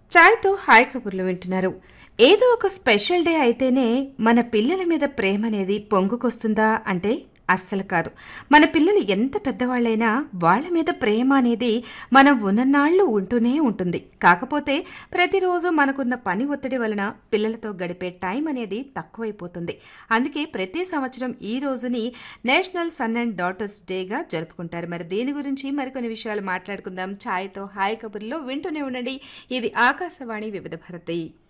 ఛాయ్తో hi కబుర్లు వింటున్నారు ఏదో ఒక స్పెషల్ డే అయితేనే మన పిల్లల మీద ప్రేమ అనేది పొంగుకొస్తుందా అంటే అస్సలు కాదు మన పిల్లలు ఎంత పెద్దవాళ్ళైనా వాళ్ళ మీద ప్రేమ అనేది మనం ఉన్ననాళ్ళు ఉంటూనే ఉంటుంది కాకపోతే ప్రతిరోజు మనకున్న పని ఒత్తిడి వలన పిల్లలతో గడిపే టైం అనేది తక్కువైపోతుంది అందుకే ప్రతి సంవత్సరం ఈ రోజుని నేషనల్ సన్ అండ్ డాటర్స్ డేగా జరుపుకుంటారు మరి దీని గురించి మరికొన్ని విషయాలు మాట్లాడుకుందాం ఛాయ్తో హాయ్ కబుర్లో వింటూనే ఉండండి ఇది ఆకాశవాణి వివిధ భారతి